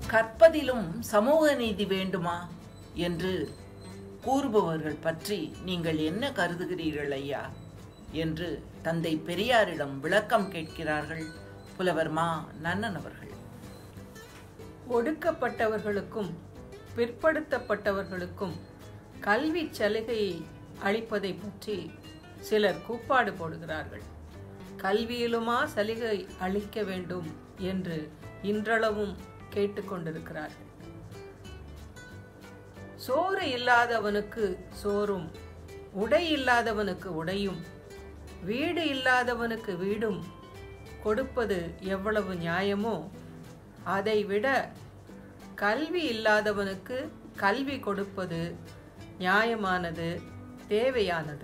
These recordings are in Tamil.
கற்பதிலும் சமூக நீதி வேண்டுமா என்று கூறுபவர்கள் பற்றி நீங்கள் என்ன கருதுகிறீர்கள் ஐயா என்று தந்தை பெரியாரிடம் விளக்கம் கேட்கிறார்கள் புலவர் மா நன்னன் அவர்கள் ஒடுக்கப்பட்டவர்களுக்கும் பிற்படுத்தப்பட்டவர்களுக்கும் கல்வி சலுகையை அளிப்பதை பற்றி சிலர் கூப்பாடு போடுகிறார்கள் கல்வியிலுமா சலுகை அளிக்க வேண்டும் என்று இன்றளவும் கேட்டுக்கொண்டிருக்கிறார்கள் சோறு இல்லாதவனுக்கு சோறும் உடை இல்லாதவனுக்கு உடையும் வீடு இல்லாதவனுக்கு வீடும் கொடுப்பது எவ்வளவு நியாயமோ அதைவிட கல்வி இல்லாதவனுக்கு கல்வி கொடுப்பது நியாயமானது தேவையானது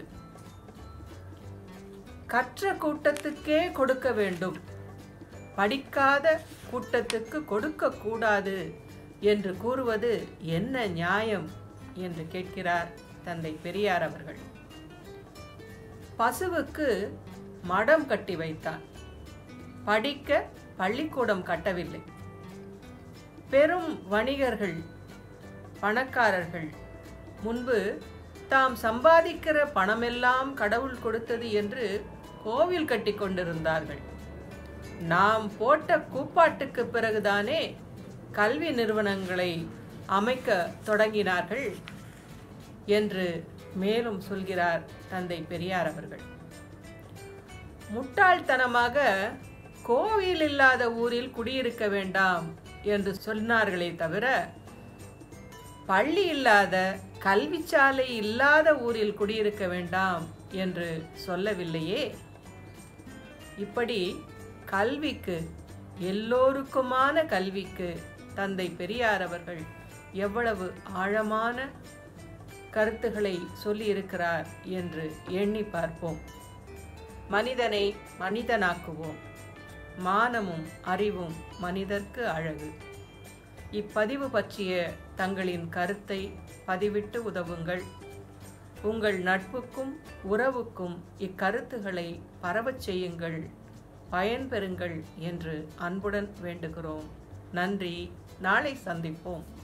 கற்ற கூட்டத்துக்கே கொடுக்க வேண்டும் படிக்காத கூட்டத்துக்கு கொடுக்க கூடாது என்று கூறுவது என்ன நியாயம் என்று கேட்கிறார் தந்தை பெரியார் அவர்கள் பசுவுக்கு மடம் கட்டி வைத்தான் படிக்க பள்ளிக்கூடம் கட்டவில்லை பெரும் வணிகர்கள் பணக்காரர்கள் முன்பு தாம் சம்பாதிக்கிற பணமெல்லாம் கடவுள் கொடுத்தது என்று கோவில் கட்டி கொண்டிருந்தார்கள் நாம் போட்ட கூப்பாட்டுக்கு பிறகுதானே கல்வி நிறுவனங்களை அமைக்க தொடங்கினார்கள் என்று மேலும் சொல்கிறார் தந்தை பெரியார் அவர்கள் முட்டாள்தனமாக கோவில் இல்லாத ஊரில் குடியிருக்க வேண்டாம் என்று சொன்னார்களே தவிர பள்ளி இல்லாத கல்வி சாலை இல்லாத ஊரில் குடியிருக்க வேண்டாம் என்று சொல்லவில்லையே இப்படி கல்விக்கு எல்லோருக்குமான கல்விக்கு தந்தை பெரியார் அவர்கள் எவ்வளவு ஆழமான கருத்துக்களை சொல்லியிருக்கிறார் என்று எண்ணி பார்ப்போம் மனிதனை மனிதனாக்குவோம் மானமும் அறிவும் மனிதர்க்கு அழகு இப்பதிவு பற்றிய தங்களின் கருத்தை பதிவிட்டு உதவுங்கள் உங்கள் நட்புக்கும் உறவுக்கும் இக்கருத்துக்களை பரவச் செய்யுங்கள் பயன்பெறுங்கள் என்று அன்புடன் வேண்டுகிறோம் நன்றி நாளை சந்திப்போம்